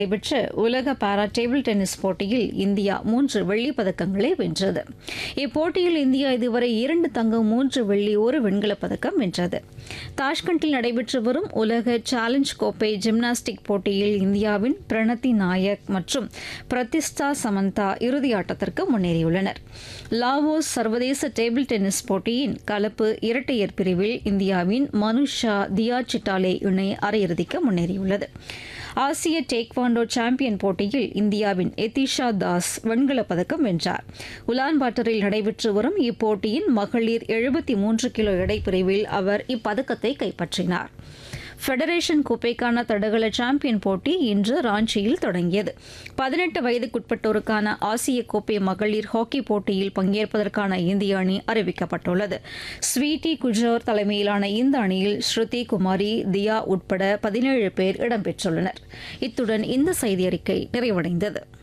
நடைபெற்ற உலக para table tennis போட்டியில் இந்தியா மூன்று வெள்ளிப் பதக்கங்களை வென்றது இப்போட்டியில் இந்தியா இதுவரை இரண்டு தங்கம் மூன்று வெள்ளி ஒரு வெண்கலப் பதக்கம் வென்றது தாஷ்கண்டில் நடைபெற்று வரும் உலக சேலஞ்ச் கோப்பை ஜிம்னாஸ்டிக் போட்டியில் இந்தியாவின் பிரணத்தி நாயக் மற்றும் பிரதிஷ்டா சமந்தா இறுதி ஆட்டத்திற்கு முன்னேறியுள்ளனர் லாவோஸ் சர்வதேச டேபிள் டென்னிஸ் போட்டியின் கலப்பு இரட்டையர் பிரிவில் இந்தியாவின் மனுஷா தியா சிட்டாலே இணை அரையிறுதிக்கு முன்னேறியுள்ளது ஆசிய டேக்வாண்டோ சாம்பியன் போட்டியில் இந்தியாவின் எதிஷா தாஸ் வெண்கலப் பதக்கம் வென்றார் உலான்பாட்டரில் நடைபெற்று வரும் இப்போட்டியின் மகளிர் எழுபத்தி மூன்று கிலோ எடை பிரிவில் அவர் இப்பதக்கத்தை கைப்பற்றினார் ஃபெடரேஷன் கோப்பைக்கான தடகள சாம்பியன் போட்டி இன்று ராஞ்சியில் தொடங்கியது பதினெட்டு வயதுக்குட்பட்டோருக்கான ஆசிய கோப்பை மகளிர் ஹாக்கி போட்டியில் பங்கேற்பதற்கான இந்திய அணி அறிவிக்கப்பட்டுள்ளது ஸ்வீட்டி குஜோர் தலைமையிலான இந்த அணியில் ஸ்ருதி குமாரி தியா உட்பட பதினேழு பேர் இடம்பெற்றுள்ளனர் இத்துடன் இந்த செய்தி அறிக்கை நிறைவடைந்தது